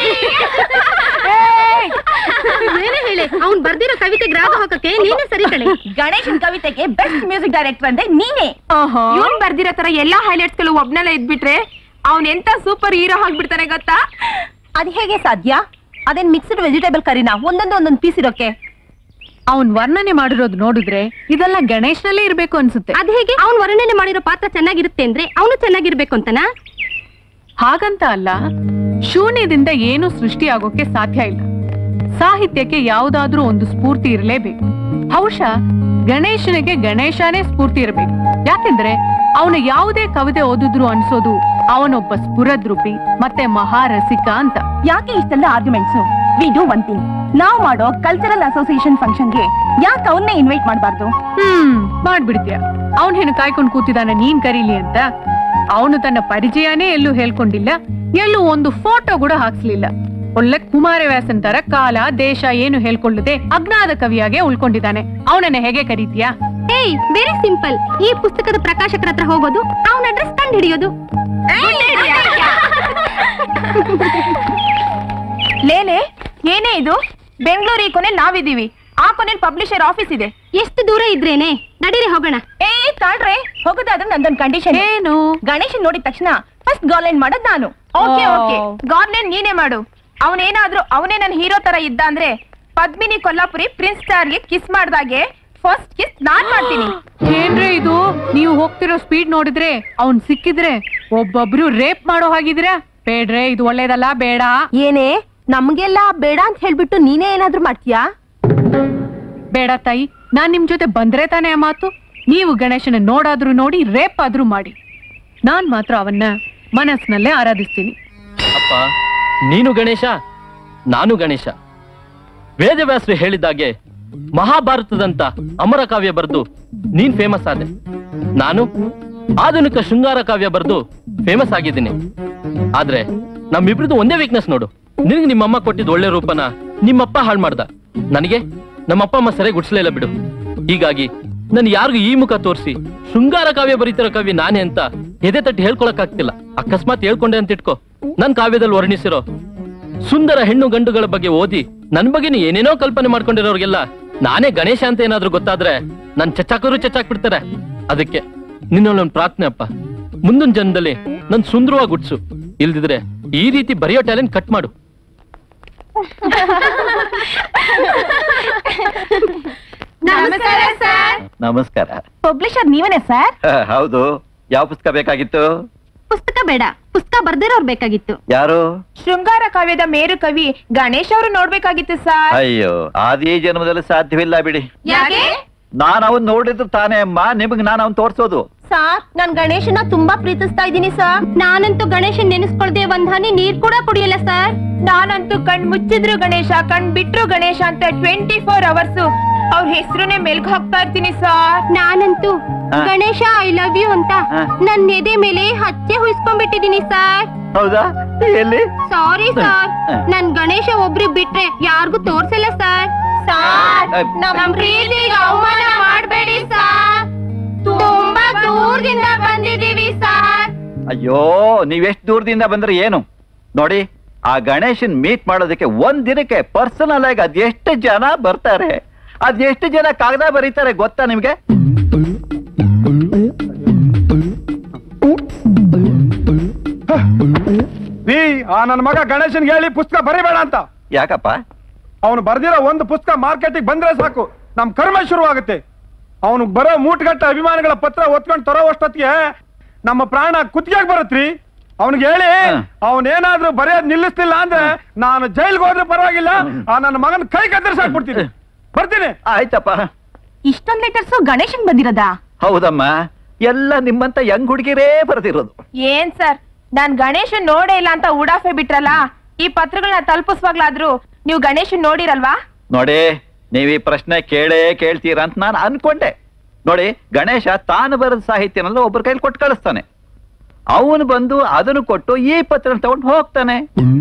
ಏನೇ ಹೇಳಿ ಅವ್ನ್ ಬರ್ದಿರೋ ಕವಿತೆಗೆ ರಾಗ ಹಾಕಕ್ಕೆ ನೀನೇ ಸರಿ ಕಣೆ ಗಣೇಶನ್ ಕವಿತೆಗೆ ಬೆಸ್ಟ್ ಮ್ಯೂಸಿಕ್ ಡೈರೆಕ್ಟರ್ ಅಂದ್ರೆ ನೀನೇ ಇವನ್ ಬರ್ದಿರೋ ತರ ಎಲ್ಲಾ ಹೈಲೈಟ್ಸ್ ಗಳು ಒಬ್ನೆಲ್ಲ ಇದ್ಬಿಟ್ರೆ ಅವ್ನ್ ಎಂತ ಸೂಪರ್ ಹೀರೋ ಆಗ್ಬಿಡ್ತಾನೆ ಗೊತ್ತಾ ಅದ್ ಹೇಗೆ ಸಾಧ್ಯ ಅದೇನ್ ಮಿಕ್ಸ್ಡ್ ವೆಜಿಟೇಬಲ್ ಕರಿನಾ ಒಂದೊಂದು ಒಂದೊಂದು ಪೀಸ್ ಇರೋಕೆ ಅವನ್ ವರ್ಣನೆ ಮಾಡಿರೋದು ನೋಡಿದ್ರೆ ಇದೆಲ್ಲ ಗಣೇಶ್ನಲ್ಲೇ ಇರ್ಬೇಕು ಅನ್ಸುತ್ತೆ ಅದ್ ಹೇಗೆ ಅವ್ನ್ ವರ್ಣನೆ ಮಾಡಿರೋ ಪಾತ್ರ ಚೆನ್ನಾಗಿರುತ್ತೆ ಅಂದ್ರೆ ಅವನು ಚೆನ್ನಾಗಿರ್ಬೇಕು ಅಂತನಾ ಹಾಗಂತ ಅಲ್ಲ ಶೂನ್ಯದಿಂದ ಏನು ಸೃಷ್ಟಿ ಆಗೋಕೆ ಸಾಧ್ಯ ಇಲ್ಲ ಸಾಹಿತ್ಯಕ್ಕೆ ಯಾವುದಾದ್ರೂ ಒಂದು ಸ್ಫೂರ್ತಿ ಇರಲೇಬೇಕು ಬಹುಶಃ ಗಣೇಶನಿಗೆ ಗಣೇಶನೇ ಸ್ಫೂರ್ತಿ ಇರಬೇಕು ಯಾಕೆಂದ್ರೆ ಅವನು ಯಾವುದೇ ಕವಿತೆ ಓದಿದ್ರು ಅನ್ಸೋದು ಅವನೊಬ್ಬ ಸ್ಫುರದ್ರೂಪಿ ಮತ್ತೆ ಮಹಾರಸಿಕ ಅಂತ ಯಾಕೆ ಇಷ್ಟೆಲ್ಲ arguments we do one thing ನಾವು ಮಾಡೋ ಕಲ್ಚರಲ್ ಅಸೋಸಿಯೇಷನ್ ಫಂಕ್ಷನ್ಗೆ ಯಾಕೆ ಅವನ್ನೇ ಇನ್ವೈಟ್ ಮಾಡಬಾರ್ದು ಹ್ಮ್ ಮಾಡ್ಬಿಡ್ತೀಯ ಅವನ್ ಏನು ಕಾಯ್ಕೊಂಡು ಕೂತಿದಾನೆ ನೀನ್ ಕರೀಲಿ ಅಂತ ಅವನು ತನ್ನ ಪರಿಚಯನೇ ಎಲ್ಲೂ ಹೇಳ್ಕೊಂಡಿಲ್ಲ ಎಲ್ಲೂ ಒಂದು ಫೋಟೋ ಕೂಡ ಹಾಕ್ಸ್ಲಿಲ್ಲ ಒಳ್ಳೆ ಕುಮಾರವ್ಯಾಸನ್ ತರ ಕಾಲ ದೇಶ ಏನು ಹೇಳ್ಕೊಳ್ಳದೆ ಅಜ್ಞಾತ ಕವಿಯಾಗೆ ಉಳ್ಕೊಂಡಿದ್ದಾನೆ ಅವನನ್ನ ಹೇಗೆ ಕರೀತೀಯಾ ಏಯ್ ವೆರಿ ಸಿಂಪಲ್ ಈ ಪುಸ್ತಕದ ಪ್ರಕಾಶಕರ ಹತ್ರ ಹೋಗೋದು ಅವನ ಅಡ್ರೆಸ್ ಕಂಡು ಹಿಡಿಯೋದು ಲೇಲೆ ಏನೇ ಇದು ಬೆಂಗಳೂರು ಈ ಕೊನೆ ನಾವಿದೀವಿ ಆ ಕೊನೆಯಲ್ಲಿ ಪಬ್ಲಿಷರ್ ಆಫೀಸ್ ಇದೆ ಎಷ್ಟು ದೂರ ಇದ್ರೇನೆ ನಡೀರಿ ಹೋಗೋಣ ಏ ತಾಳ್ರೆ ಹೋಗೋದಾದ್ರೆ ನಂದೊಂದು ಕಂಡೀಷನ್ ಏನು ಗಣೇಶನ್ ನೋಡಿದ ತಕ್ಷಣ ಫಸ್ಟ್ ಗಾರ್ಲೈನ್ ಮಾಡೋದ್ ನಾನು ಓಕೆ ಓ. ಓಕೆ ಗಾರ್ಲೆನ್ ನೀನೇ ಮಾಡು ಅವನೇನಾದ್ರೂ ಅವನೇ ನನ್ನ ಹೀರೋ ತರ ಇದ್ದ ಅಂದ್ರೆ ಪದ್ಮಿನಿ ಕೊಲ್ಲಾಪುರಿ ಪ್ರಿನ್ಸ್ ಸ್ಟಾರ್ಗೆ ಕಿಸ್ ಮಾಡ್ದಾಗೆ ಫಸ್ಟ್ ಕಿಸ್ ನಾನ್ ಮಾಡ್ತೀನಿ ಏನ್ರಿ ಇದು ನೀವು ಹೋಗ್ತಿರೋ ಸ್ಪೀಡ್ ನೋಡಿದ್ರೆ ಅವ್ನ್ ಸಿಕ್ಕಿದ್ರೆ ಒಬ್ಬೊಬ್ರು ರೇಪ್ ಮಾಡೋ ಹಾಗಿದ್ರೆ ಬೇಡ್ರೆ ಇದು ಒಳ್ಳೇದಲ್ಲ ಬೇಡ ಏನೇ ನಮ್ಗೆಲ್ಲ ಬೇಡ ಅಂತ ಹೇಳ್ಬಿಟ್ಟು ನೀನೇ ಏನಾದ್ರೂ ಮಾಡ್ತೀಯಾ ಬೇಡ ತಾಯಿ ನಾನ್ ನಿಮ್ ಜೊತೆ ಬಂದ್ರೆ ತಾನೇ ಆ ಮಾತು ನೀವು ಗಣೇಶನ ನೋಡಾದ್ರೂ ನೋಡಿ ರೇಪ್ ಆದ್ರೂ ಮಾಡಿ ನಾನ್ ಮಾತ್ರ ಅವನ್ನ ಮನಸ್ಸಿನಲ್ಲೇ ಆರಾಧಿಸ್ತೀನಿ ಅಪ್ಪ ನೀನು ಗಣೇಶ ನಾನು ಗಣೇಶ ವೇದವ್ಯಾಸರು ಹೇಳಿದಾಗೆ ಮಹಾಭಾರತದಂತ ಅಮರ ಕಾವ್ಯ ಬರೆದು ನೀನ್ ಫೇಮಸ್ ಆದೆ ನಾನು ಆಧುನಿಕ ಶೃಂಗಾರ ಕಾವ್ಯ ಬರೆದು ಫೇಮಸ್ ಆಗಿದ್ದೀನಿ ಆದ್ರೆ ನಮ್ಮಿಬ್ರದ್ದು ಒಂದೇ ವೀಕ್ನೆಸ್ ನೋಡು ನಿನಗೆ ನಿಮ್ಮಮ್ಮ ಕೊಟ್ಟಿದ್ ಒಳ್ಳೆ ರೂಪನ ನಿಮ್ಮಪ್ಪ ಹಾಳು ಮಾಡ್ದ ನನಗೆ ನಮ್ಮಪ್ಪ ಅಮ್ಮ ಸರಿಯಾಗಿ ಗುಡ್ಸ್ಲಿಲ್ಲ ಬಿಡು ಹೀಗಾಗಿ ನನ್ ಯಾರಿಗೂ ಈ ಮುಖ ತೋರಿಸಿ ಶೃಂಗಾರ ಕಾವ್ಯ ಬರೀತಿರೋ ಕವಿ ನಾನೇ ಅಂತ ಎದೆ ತಟ್ಟಿ ಹೇಳ್ಕೊಳಕ್ ಆಗ್ತಿಲ್ಲ ಅಕಸ್ಮಾತ್ ಹೇಳ್ಕೊಂಡೆ ಅಂತ ಇಟ್ಕೋ ನನ್ ಕಾವ್ಯದಲ್ಲಿ ವರ್ಣಿಸಿರೋ ಸುಂದರ ಹೆಣ್ಣು ಗಂಡುಗಳ ಬಗ್ಗೆ ಓದಿ ನನ್ ಬಗ್ಗೆನೇ ಏನೇನೋ ಕಲ್ಪನೆ ಮಾಡ್ಕೊಂಡಿರೋರ್ಗೆಲ್ಲ ನಾನೇ ಗಣೇಶ ಅಂತ ಏನಾದ್ರೂ ಗೊತ್ತಾದ್ರೆ ನನ್ ಚಚ್ಚಾಕರು ಚಚ್ಚಾಕ್ಬಿಡ್ತಾರೆ ಅದಕ್ಕೆ ನಿನ್ನೊಂದೊಂದು ಪ್ರಾರ್ಥನೆ ಅಪ್ಪ ಮುಂದಿನ ಜನ್ಮದಲ್ಲಿ ನನ್ ಸುಂದರವಾಗಿ ಗುಡ್ಸು ಇಲ್ದಿದ್ರೆ ಈ ರೀತಿ ಬರೆಯೋ ಟ್ಯಾಲೆಂಟ್ ಕಟ್ ಮಾಡು ನಮಸ್ಕಾರ ಸರ್ ನಮಸ್ಕಾರ ಪಬ್ಲಿಷರ್ ನೀವನೇ ಸರ್ ಹ, ಹೌದು ಯಾವ ಪುಸ್ತಕ ಬೇಕಾಗಿತ್ತು ಪುಸ್ತಕ ಬೇಡ ಪುಸ್ತಕ ಬರ್ದಿರೋರ್ ಬೇಕಾಗಿತ್ತು ಯಾರು ಶೃಂಗಾರ ಕಾವ್ಯದ ಮೇರು ಕವಿ ಗಣೇಶ್ ಅವರು ನೋಡ್ಬೇಕಾಗಿತ್ತು ಸರ್ ಅಯ್ಯೋ ಅದೇ ಜನ್ಮದಲ್ಲಿ ಸಾಧ್ಯವಿಲ್ಲ ಬಿಡಿ ಯಾಕೆ ನಾನು ಅವನ್ ನೋಡಿದ್ರು ತಾನೇ ಅಮ್ಮ ನಿಮಗ್ ನಾನು ಅವನ್ ತೋರ್ಸೋದು ಸಾರ್ ನಾನ್ ಗಣೇಶನ ತುಂಬಾ ಪ್ರೀತಿಸ್ತಾ ಇದ್ದೀನಿ ಸರ್ ನಾನಂತೂ ಗಣೇಶನ್ ನೆನೆಸ್ಕೊಳ್ದೆ ಒಂದ್ ಹನಿ ನೀರ್ ಕೂಡ ಕುಡಿಯಲ್ಲ ಸರ್ ನಾನಂತೂ ಕಣ್ ಮುಚ್ಚಿದ್ರು ಗಣೇಶ ಕಣ್ ಬಿಟ್ರು ಗಣೇಶ ಅಂತ ಟ್ವೆಂಟಿ ಫೋರ್ ಅವರ್ಸ್ ಅವ್ರ ಹೆಸರುನೇ ಮೆಲ್ಗ್ ಹಾಕ್ತಾ ಇರ್ತೀನಿ ಸರ್ ನಾನಂತೂ ಹಾ. ಗಣೇಶ ಐ ಲವ್ ಯು ಅಂತ ಹಾ. ನನ್ ಎದೆ ಮೇಲೆ ಹಚ್ಚೆ ಹುಯ್ಸ್ಕೊಂಡ್ಬಿಟ್ಟಿದೀನಿ ಸರ್ ಹೌದಾ ಎಲ್ಲಿ ಸಾರಿ ಸರ್ ಹಾ. ನನ್ ಗಣೇಶ ಒಬ್ರಿಗೆ ಬಿಟ್ರೆ ಯಾರಿಗೂ ತೋರ್ಸಲ್ಲ ಸರ್ ಸಾರ್ ಅಹ್, ನಮ್ ಪ್ರೀತಿಗೆ ಅವಮಾನ ಮಾಡ್ಬೇಡಿ ಸಾರ್ ತುಂಬಾ ದೂರದಿಂದ ಬಂದಿದೀವಿ ಸಾರ್ ಅಯ್ಯೋ ನೀವೆಷ್ಟು ದೂರದಿಂದ ಬಂದ್ರೆ ಏನು ನೋಡಿ ಆ ಗಣೇಶನ್ ಮೀಟ್ ಮಾಡೋದಕ್ಕೆ ಒಂದ್ ದಿನಕ್ಕೆ ಪರ್ಸನಲ್ ಆಗಿ ಅದೆಷ್ಟು ಜನ ಬರ್ತಾರೆ ಅದೆಷ್ಟು ಜನ ಕಾಗದ ಬರೀತಾರೆ ಗೊತ್ತಾ ನಿಮ್ಗೆ ರೀ ಆ ನನ್ನ ಮಗ ಗಣೇಶನ್ಗೆ ಹೇಳಿ ಪುಸ್ತಕ ಬರಿಬೇಡ ಅಂತ ಯಾಕಪ್ಪ ಅವನು ಬರ್ದಿರೋ ಒಂದು ಪುಸ್ತಕ ಮಾರ್ಕೆಟಿಗೆ ಬಂದ್ರೆ ಸಾಕು ನಮ್ ಕರ್ಮ ಶುರುವಾಗುತ್ತೆ ಅವನು ಬರೋ ಮೂಟಗಟ್ಟ ಅಭಿಮಾನಿಗಳ ಪತ್ರ ಒತ್ಕೊಂಡು ತರೋವಷ್ಟೊತ್ತಿಗೆ ನಮ್ಮ ಪ್ರಾಣ ಕುತ್ತಿಗೆಗೆ ಬರುತ್ತ್ರಿ ಅವನಿಗೆ ಹೇಳಿ ಹ. ಅವನೇನಾದ್ರೂ ಬರೆಯೋದ್ ನಿಲ್ಲಿಸ್ತಿಲ್ಲ ಅಂದ್ರೆ ನಾನು ಜೈಲ್ಗೆ ಹೋದ್ರೆ ಪರವಾಗಿಲ್ಲ ಆ ನನ್ನ ಮಗನ ಕೈ ಕತ್ತರಿಸಾಕ್ಬಿಡ್ತೀನಿ ಬರ್ತೀನಿ ಆಯ್ತಪ್ಪ ಇಷ್ಟೊಂದ್ ಲೆಟರ್ಸ್ ಗಣೇಶನ್ ಬಂದಿರೋದಾ ಹೌದಮ್ಮ ಎಲ್ಲ ನಿಮ್ಮಂತ ಯಂಗ್ ಹುಡುಗಿರೇ ಬರ್ದಿರೋದು ಏನ್ ಸರ್ ನಾನ್ ಗಣೇಶನ್ ನೋಡೇ ಇಲ್ಲ ಅಂತ ಉಡಾಫೆ ಬಿಟ್ರಲ್ಲ ಈ ಪತ್ರಗಳನ್ನ ತಲುಪಿಸುವಾಗ್ಲಾದ್ರೂ ನೀವು ಗಣೇಶನ್ ನೋಡಿರಲ್ವಾ ನೋಡಿ ನೀವ್ ಈ ಪ್ರಶ್ನೆ ಕೇಳೇ ಕೇಳ್ತೀರಾ ಅಂತ ನಾನು ಅನ್ಕೊಂಡೆ ನೋಡಿ ಗಣೇಶ ತಾನು ಬರೆದ ಸಾಹಿತ್ಯನೆಲ್ಲ ಒಬ್ಬರ ಕೈಲಿ ಕೊಟ್ಟು ಕಳಿಸ್ತಾನೆ ಅವನು ಬಂದು ಅದನ್ನು ಕೊಟ್ಟು ಈ ಪತ್ರ ತಗೊಂಡು ಹೋಗ್ತಾನೆ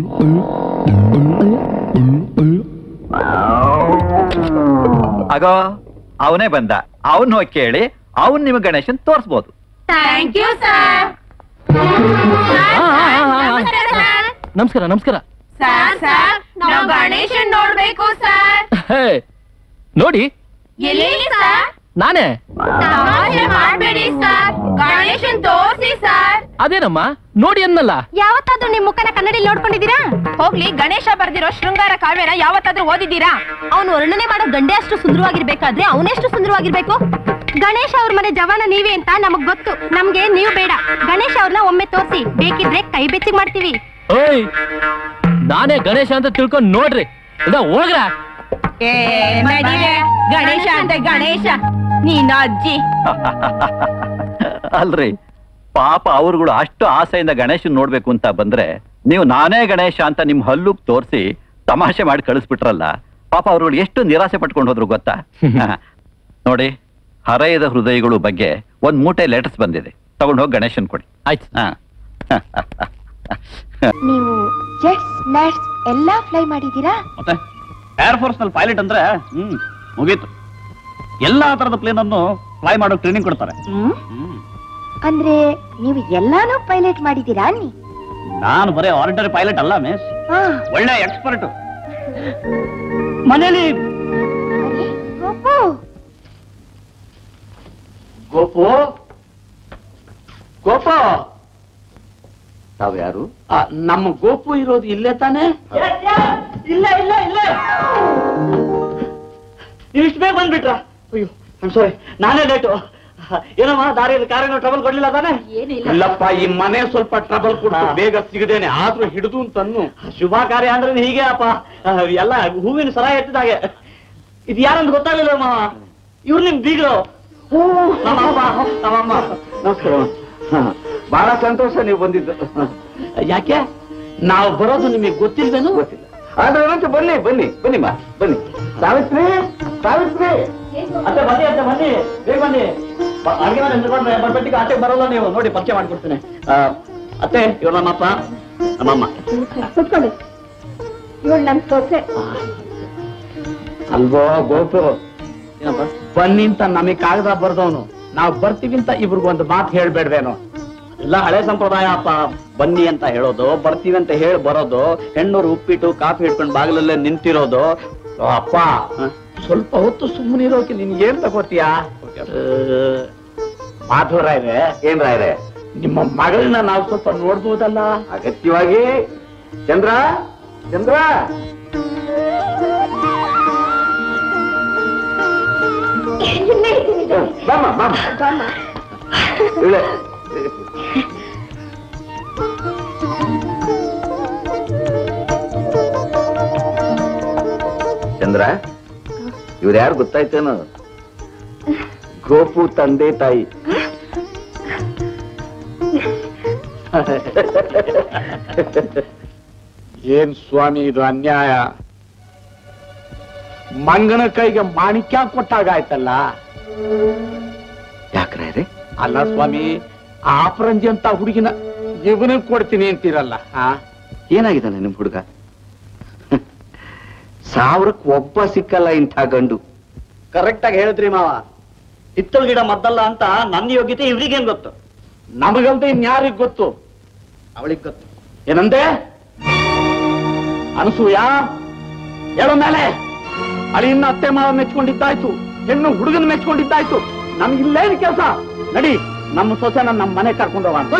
ಆಗೋ ಅವನೇ ಬಂದ ಅವನ್ ಹೋಗಿ ಕೇಳಿ ಅವನ್ ನಿಮಗೆ ಗಣೇಶನ್ ತೋರಿಸ್ಬೋದು ಥ್ಯಾಂಕ್ ಯು ಸರ್ ಆ, ಆ, ಆ, ಆ, ಆ. ನಮಸ್ಕಾರ ನಮಸ್ಕಾರ ಸರ್ ಸರ್ ನಾವು ಗಣೇಶನ್ ನೋಡ್ಬೇಕು ಸರ್ ಹೇ ನೋಡಿ ಎಲ್ಲಿ ಸರ್ ನಾನೇ ತಮಾಷೆ ಮಾಡ್ಬೇಡಿ ಸರ್ ಗಣೇಶನ್ ತೋರ್ಸಿ ಸರ್ ಅದೇನಮ್ಮ ನೋಡಿ ಅನ್ನಲ್ಲ ಯಾವತ್ತಾದ್ರೂ ನಿಮ್ ಮುಖನ ಕನ್ನಡಿ ನೋಡ್ಕೊಂಡಿದ್ದೀರಾ ಹೋಗ್ಲಿ ಗಣೇಶ ಬರ್ದಿರೋ ಶೃಂಗಾರ ಕಾವ್ಯನ ಯಾವತ್ತಾದ್ರೂ ಓದಿದ್ದೀರಾ ಅವನು ವರ್ಣನೆ ಮಾಡೋ ಗಂಡೆ ಅಷ್ಟು ಸುಂದರವಾಗಿರ್ಬೇಕಾದ್ರೆ ಅವನೆಷ್ಟು ಸುಂದರವಾಗಿರ್ಬೇಕು ಗಣೇಶ್ ಅವ್ರ ಮನೆ ಜವಾನ ನೀವೇ ಅಂತ ನಮಗ್ ಗೊತ್ತು ನಮ್ಗೆ ನೀವು ಬೇಡ ಗಣೇಶ್ ಅವ್ರನ್ನ ಒಮ್ಮೆ ತೋರಿಸಿ ಬೇಕಿದ್ರೆ ಕೈ ಬೆಚ್ಚಿಗೆ ಮಾಡ್ತೀವಿ ಓಯ್ ನಾನೇ ಗಣೇಶ ಅಂತ ತಿಳ್ಕೊಂಡ್ ನೋಡ್ರಿ ಇಲ್ಲ ಹೋಗ್ರ ಗಣೇಶ ಅಂತ ಗಣೇಶ ನೀನ್ ಅಜ್ಜಿ ಅಲ್ರಿ ಪಾಪ ಅವ್ರುಗಳು ಅಷ್ಟು ಆಸೆಯಿಂದ ಗಣೇಶನ್ ನೋಡ್ಬೇಕು ಅಂತ ಬಂದ್ರೆ ನೀವು ನಾನೇ ಗಣೇಶ ಅಂತ ನಿಮ್ ಹಲ್ಲು ತೋರಿಸಿ ತಮಾಷೆ ಮಾಡಿ ಕಳಿಸ್ಬಿಟ್ರಲ್ಲ ಪಾಪ ಅವ್ರುಗಳು ಎಷ್ಟು ನಿರಾಸೆ ಪಟ್ಕೊಂಡು ಹೋದ್ರು ಗೊತ್ತಾ ನೋಡಿ ಹರೆಯದ ಹೃದಯಗಳು ಬಗ್ಗೆ ಒಂದ್ ಮೂಟೆ ಲೆಟರ್ಸ್ ಬಂದಿದೆ ತಗೊಂಡು ಹೋಗಿ ಗಣೇಶನ್ ಕೊಡಿ ಆಯ್ತು ಹಾ ನೀವು ಜೆಟ್ಸ್ ನಟ್ಸ್ ಎಲ್ಲಾ ಫ್ಲೈ ಮಾಡಿದೀರಾ ಮತ್ತೆ ಏರ್ ಫೋರ್ಸ್ ನಲ್ಲಿ ಪೈಲಟ್ ಅಂದ್ರೆ ಹ್ಮ್ ಮುಗೀತು ಎಲ್ಲಾ ತರದ ಪ್ಲೇನ್ ಅನ್ನು ಫ್ಲೈ ಮಾಡೋ ಟ್ರೈನಿಂಗ್ ಕೊಡ್ತಾರೆ ಹ್ಮ್. ಅಂದ್ರೆ ನೀವು ಎಲ್ಲಾನು ಪೈಲಟ್ ಮಾಡಿದೀರಾ ಅನ್ನಿ ನಾನು ಬರೀ ಆರ್ಡಿನರಿ ಪೈಲಟ್ ಅಲ್ಲ ಮಿಸ್ ಹಾ ಒಳ್ಳೆ ಎಕ್ಸ್ಪರ್ಟ್ ಮನೇಲಿ ಅರೆ, ಗೋಪು ಗೋಪು ಗೋಪ ತಾವ್ಯಾರು ನಮ್ಮ ಗೋಪು ಇರೋದು ಇಲ್ಲೇ ತಾನೇ ಇಲ್ಲ ಇಲ್ಲ ಇಲ್ಲ ನೀವು ಇಷ್ಟು ಬೇಗ ಬಂದ್ಬಿಟ್ರ ಅಯ್ಯೋ ಸಾರಿ ನಾನೇ ಲೇಟು ಏನಮ್ಮ ದಾರಿಯಲ್ಲಿ ಕಾರೇನೋ ಟ್ರಬಲ್ ಕೊಡ್ಲಿಲ್ಲ ತಾನೇ ಇಲ್ಲಪ್ಪ ಈ ಮನೆ ಸ್ವಲ್ಪ ಟ್ರಬಲ್ ಕೊಟ್ಟು ಬೇಗ ಸಿಗದೇನೆ ಆದ್ರೂ ಹಿಡಿದು ಅಂತನ್ನು ಶುಭ ಕಾರ್ಯ ಅಂದ್ರೆ ಹೀಗೆ ಅಪ್ಪ ಆ, ಎಲ್ಲ ಹೂವಿನ ಸರ ಎತ್ತಿದಾಗೆ ಇದು ಯಾರಂತ ಗೊತ್ತಾಗಲಿಲ್ಲ ಮಾವ ಇವ್ರು ನಿಮ್ ಬೀಗರು ನಮ್ಮಪ್ಪ ನಮ್ಮಮ್ಮ ನಮಸ್ಕಾರ ಬಹಳ ಸಂತೋಷ ನೀವು ಬಂದಿದ್ದು ಯಾಕೆ ನಾವು ಬರೋದು ನಿಮಗೆ ಗೊತ್ತಿಲ್ವೇನು ಗೊತ್ತಿಲ್ಲ ಆದ್ರೆ ಒಂದೊಂದು ಬನ್ನಿ ಬನ್ನಿ ಬನ್ನಿಮ್ಮ ಬನ್ನಿ ಸಾವಿತ್ರಿ ಸಾವಿತ್ರಿ ಅತ್ತೆ ಬನ್ನಿ ಅತ್ತೆ ಬನ್ನಿ ಬೇಗ ಬನ್ನಿ ಬ- ಅಡ್ಗೆ ಮನೆ ನಿಂತ್ಕೊಂಡ್ರೆ ಬರ್ಬೇಟಿಗೆ ಆಚೆಗೆ ಬರೋಲ್ಲ ನೀವು ನೋಡಿ ಪರಿಚಯ ಮಾಡ್ಕೊಡ್ತೀನಿ ಆ, ಅತ್ತೆ ಇವ್ರು ನಮ್ಮಪ್ಪ ನಮ್ಮಮ್ಮ ಕುತ್ಕೊಳ್ಳಿ ಇವಳು ನನ್ ಸೊಸೆ ಅಲ್ವೋ ಗೋಪು ಏನಪ್ಪ ಬನ್ನಿ ಅಂತ ನಮಗೆ ಕಾಗದ ಬರ್ದವನು ನಾವು ಬರ್ತೀವಿ ಅಂತ ಇಬ್ರಿಗೊಂದು ಮಾತು ಹೇಳ್ಬೇಡ್ವೇನೋ ಎಲ್ಲ ಹಳೆ ಸಂಪ್ರದಾಯ ಅಪ್ಪ ಬನ್ನಿ ಅಂತ ಹೇಳೋದು ಬರ್ತೀವಿ ಅಂತ ಹೇಳಿ ಬರೋದು ಹೆಣ್ಣೂರು ಉಪ್ಪಿಟ್ಟು ಕಾಫಿ ಹಿಡ್ಕೊಂಡು ಬಾಗಿಲಲ್ಲೇ ನಿಂತಿರೋದು ಓ, ಅಪ್ಪ ಸ್ವಲ್ಪ ಹೊತ್ತು ಸುಮ್ಮನಿರೋಕೆ ನಿನ್ಗೆ ಏನ್ ತಗೋತೀಯಾ ಮಾಧವರ ಇದೆ ಏನ್ ರಾಯ್ರೆ ನಿಮ್ಮ ಮಗಳನ್ನ ನಾವು ಸ್ವಲ್ಪ ನೋಡ್ಬೋದಲ್ಲ ಅಗತ್ಯವಾಗಿ ಚಂದ್ರ ಚಂದ್ರ ಇಲ್ಲೇ ಇದ್ದೀನಿ ಬಾಮ ಬಾಮ ಇಳೆ. ಚಂದ್ರ ಇವ್ರು ಯಾರು ಗೊತ್ತಾಯ್ತೇನು ಗೋಪು ತಂದೆ ತಾಯಿ ಏನ್ ಸ್ವಾಮಿ ಇದು ಅನ್ಯಾಯ ಮಂಗನ ಕೈಗೆ ಮಾಣಿಕ್ಯ ಕೊಟ್ಟಾಗಾಯ್ತಲ್ಲ ಯಾಕ್ರೆ ಅಲ್ಲ ಸ್ವಾಮಿ ಆ ಅಪರಂಜಿ ಅಂತ ಹುಡುಗಿನ ಇವನಿಗೆ ಕೊಡ್ತೀನಿ ಅಂತೀರಲ್ಲ ಆ ಏನಾಗಿದ್ದಾನೆ ನಿಮ್ ಹುಡುಗ ಸಾವಿರಕ್ಕೆ ಒಬ್ಬ ಸಿಕ್ಕಲ್ಲ ಇಂಥ ಗಂಡು ಕರೆಕ್ಟ್ ಆಗಿ ಹೇಳಿದ್ರಿ ಮಾವ ಹಿತ್ತಲ್ ಗಿಡ ಮದ್ದಲ್ಲ ಅಂತ ನನ್ನ ಯೋಗ್ಯತೆ ಇವ್ರಿಗೇನ್ ಗೊತ್ತು ನಮಗಲ್ದೆ ಇನ್ಯಾರಿಗ್ ಗೊತ್ತು ಅವಳಿಗೆ ಗೊತ್ತು ಏನಂದೆ ಅನಸೂಯ ಹೇಳೋ ಮೇಲೆ ಅಳಿಯನ್ನ ಅತ್ತೆ ಮಾವ ಮೆಚ್ಕೊಂಡಿದ್ದಾಯ್ತು ಹೆಣ್ಣು ಹುಡುಗನ ಮೆಚ್ಕೊಂಡಿದ್ದಾಯ್ತು ನಮ್ಗಿಲ್ಲೇನು ಕೆಲಸ ನಡಿ ನಮ್ಮ ಸೊಸೆನ ನಮ್ಮ ಮನೆ ಕರ್ಕೊಂಡು ಹೋಗೋಣ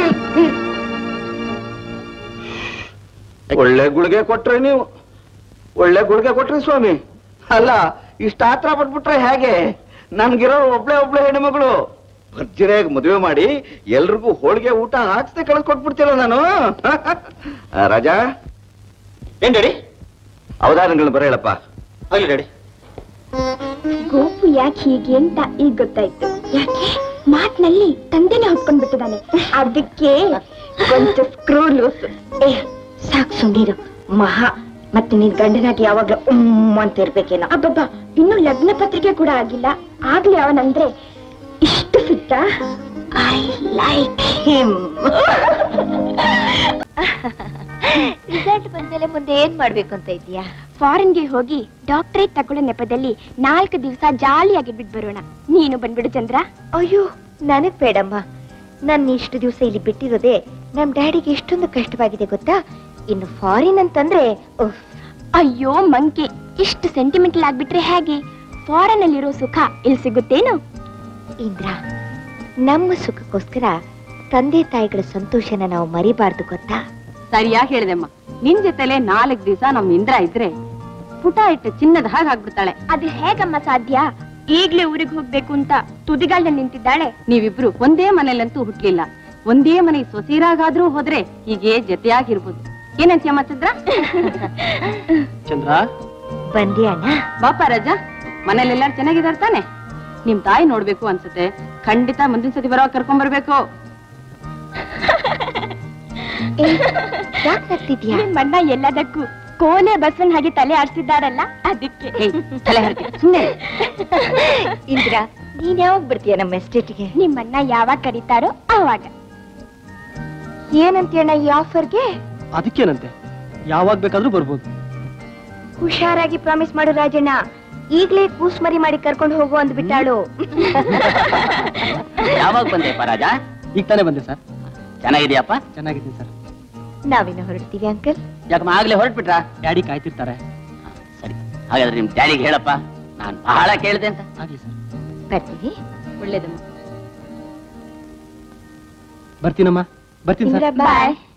ಒಳ್ಳೆ ಗುಳಿಗೆ ಕೊಟ್ರೆ ನೀವು ಒಳ್ಳೆ ಗುಳಿಗೆ ಕೊಟ್ರಿ ಸ್ವಾಮಿ ಅಲ್ಲ ಇಷ್ಟ ಆತ್ರ ಪಟ್ಬಿಟ್ರೆ ಹೇಗೆ ನನ್ಗಿರೋ ಒಬ್ಳೆ ಒಬ್ಳೆ ಹೆಣ್ಮಗಳು ಭರ್ಜರಿಯಾಗಿ ಮದುವೆ ಮಾಡಿ ಎಲ್ರಿಗೂ ಹೋಳಿಗೆ ಊಟ ಹಾಕ್ಸ್ದೆ ಕಳ್ಸ್ಕೊಟ್ಬಿಡ್ತೀರ ನಾನು ಆ, ರಾಜಾ ಏನ್ ಡ್ಯಾಡಿ ಅವಧಾನಗಳನ್ನ ಬರೇಳಪ್ಪ ಆಗ್ಲಿ ಡ್ಯಾಡಿ ಗೋಪು ಯಾಕೆ ಹೀಗೆ ಅಂತ ಈಗ ಗೊತ್ತಾಯ್ತು ಯಾಕೆ ಮಾತಿನಲ್ಲಿ ತಂದೆನೆ ಹೊತ್ಕೊಂಡ್ ಬಿಟ್ಟಿದ್ದಾನೆ ಅದಕ್ಕೆ ಕೊಂಚ ಸ್ಕ್ರೂ ಲೂಸ್ ಏ ಸಾಕ್ ಸುಂದೀರು ಮಹಾ ಮತ್ತೆ ನೀನ್ ಗಂಡನಾಗಿ ಯಾವಾಗ್ಲೂ ಉಮ್ ಅಂತ ಇರ್ಬೇಕೇನೋ ಅಬ್ಬಬ್ಬ ಇನ್ನು ಲಗ್ನ ಪತ್ರಿಕೆ ಕೂಡ ಆಗಿಲ್ಲ ಆಗ್ಲಿ ಅವನಂದ್ರೆ ಇಷ್ಟು ಸಿಟ್ಟ ಐ ಲೈಕ್ ಹಿಮ್ ರಿಸಲ್ಟ್ ಬಂದ್ಮೇಲೆ ಮುಂದೆ ಏನ್ ಮಾಡ್ಬೇಕು ಅಂತ ಇದೀಯಾ ಫಾರಿನ್ಗೆ ಹೋಗಿ ಡಾಕ್ಟರೇಟ್ ತಗೊಳ್ಳೋ ನೆಪದಲ್ಲಿ ನಾಲ್ಕು ದಿವಸ ಜಾಲಿಯಾಗಿ ಬಿಟ್ಟು ಬರೋಣ ನೀನು ಬಂದ್ಬಿಡು ಚಂದ್ರ ಅಯ್ಯೋ ನನಗ್ ಬೇಡಮ್ಮ ನನ್ನ ಇಷ್ಟು ದಿವಸ ಇಲ್ಲಿ ಬಿಟ್ಟಿರೋದೇ ನಮ್ ಡ್ಯಾಡಿಗೆ ಎಷ್ಟೊಂದು ಕಷ್ಟವಾಗಿದೆ ಗೊತ್ತಾ ಇನ್ನು ಫಾರಿನ್ ಅಂತಂದ್ರೆ ಉಫ್. ಅಯ್ಯೋ ಮಂಕಿ ಇಷ್ಟು ಸೆಂಟಿಮೆಂಟಲ್ ಆಗ್ಬಿಟ್ರೆ ಹೇಗೆ ಫಾರಿನ್ ಅಲ್ಲಿರೋ ಸುಖ ಇಲ್ಲಿ ಸಿಗುತ್ತೇನು ಇಂದ್ರ ನಮ್ಮ ಸುಖಕ್ಕೋಸ್ಕರ ತಂದೆ ತಾಯಿಗಳ ಸಂತೋಷನ ನಾವು ಮರಿಬಾರ್ದು ಗೊತ್ತಾ ಸರಿಯಾಗಿ ಹೇಳಿದೆಮ್ಮ ನಿನ್ ಜೊತೆಲೆ ನಾಲ್ಕು ದಿವಸ ನಮ್ ಇಂದ್ರ ಇದ್ರೆ ಪುಟ ಇಟ್ಟು ಚಿನ್ನದ ಹಾಗೆ ಆಗ್ಬಿಡ್ತಾಳೆ ಅದು ಹೇಗಮ್ಮ ಸಾಧ್ಯ ಈಗ್ಲೇ ಊರಿಗೆ ಹೋಗ್ಬೇಕು ಅಂತ ತುದಿಗಾಲ್ದಲ್ಲಿ ನಿಂತಿದ್ದಾಳೆ ನೀವಿಬ್ರು ಒಂದೇ ಮನೇಲಂತೂ ಹುಟ್ಲಿಲ್ಲ ಒಂದೇ ಮನೆ ಸೊಸೀರಾಗಾದ್ರೂ ಹೋದ್ರೆ ಹೀಗೆ ಜೊತೆಯಾಗಿರ್ಬೋದು ಏನಂತೀಯಮ್ಮ ಚಂದ್ರ ಚಂದ್ರ ಬಂದಿ ಅಣ್ಣ ಬಾಪ ರಾಜ ಮನೇಲೆಲ್ಲಾರು ಚೆನ್ನಾಗಿದಾರ ತಾನೆ ನಿಮ್ ತಾಯಿ ನೋಡ್ಬೇಕು ಅನ್ಸುತ್ತೆ ಖಂಡಿತ ಮುಂದಿನ ಸತಿ ಬರೋ ಕರ್ಕೊಂಡ್ ಬರ್ಬೇಕು ಯಾಕೆ ನಗ್ತಿದ್ಯಾ ನಿಮ್ಮಣ್ಣ ಎಲ್ಲದಕ್ಕೂ ಕೋನೆ ಬಸ್ಸನ್ ಹಾಗೆ ತಲೆ ಆಡ್ಸಿದ್ದಾರಲ್ಲ ಅದಕ್ಕೆ ಏಯ್, ತಲೆ ಹರಟೆ ಸುಮ್ಮನೆ ಇಂದ್ರ ನೀನ್ ಯಾವಾಗ ಬರ್ತೀಯ ನಮ್ಮ ಎಸ್ಟೇಟ್ಗೆ ನಿಮ್ಮಣ್ಣ ಯಾವಾಗ ಕರೀತಾರೋ ಅವಾಗ ಏನಂತೀಯಣ್ಣ ಈ ಆಫರ್ಗೆ ಅದಕ್ಕೇನಂತೆ ಯಾವಾಗ ಬೇಕಾದ್ರೂ ಬರ್ಬೋದು ಹುಷಾರಾಗಿ ಪ್ರಾಮಿಸ್ ಮಾಡು ರಾಜಣ್ಣ ಈಗ್ಲೇ ಕೂಸ್ಮರಿ ಮಾಡಿ ಕರ್ಕೊಂಡು ಹೋಗು ಅಂದ್ಬಿಟ್ಟಾಳು ಯಾವಾಗ ಬಂದೆ ರಾಜ ಈಗ ತಾನೇ ಬಂದೆ ಸರ್ ಚೆನ್ನಾಗಿದೆಯಪ್ಪ ಚೆನ್ನಾಗಿದ್ದೀನಿ ಸರ್ ನಾವಿನ್ನು ಹೊರಡ್ತೀವಿ ಅಂಕಲ್ ಯಾಕಮ್ಮ ಆಗ್ಲೇ ಹೊರಟ್ಬಿಟ್ರಾ ಡ್ಯಾಡಿ ಕಾಯ್ತಿರ್ತಾರೆ ಸರಿ ಹಾಗಾದ್ರೆ ನಿಮ್ ಡ್ಯಾಡಿಗೆ ಹೇಳಪ್ಪ ನಾನು ಬಹಳ ಕೇಳಿದೆ ಅಂತ ಆಗ್ಲಿ ಸರ್ ಬರ್ತೀವಿ ಒಳ್ಳೇದಮ್ಮ ಬರ್ತೀನಮ್ಮ ಬರ್ತೀನಿ ಬಾಯ್